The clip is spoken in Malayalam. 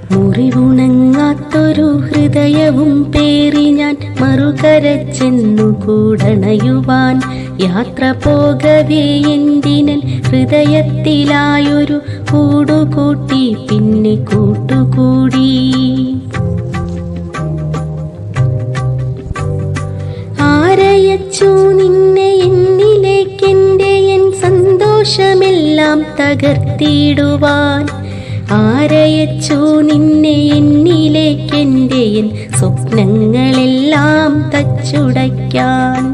മുറിവുണങ്ങാത്തൊരു ഹൃദയവും പേറി ഞാൻ മറുകര ചെന്നു കൂടണയുവാൻ യാത്ര പോകവേ എന്തിനൻ ഹൃദയത്തിലായൊരു കൂടുകൂട്ടി പിന്നെ കൂട്ടുകൂടി ആരയച്ചു നിന്നെ എന്നിലേക്കെൻ്റെ എൻ സന്തോഷമെല്ലാം തകർത്തിടുവാൻ ആരയച്ചു നിന്നെ എന്നിലേക്കെൻ്റെ എൻ സ്വപ്നങ്ങളെല്ലാം തച്ചുടയ്ക്കാൻ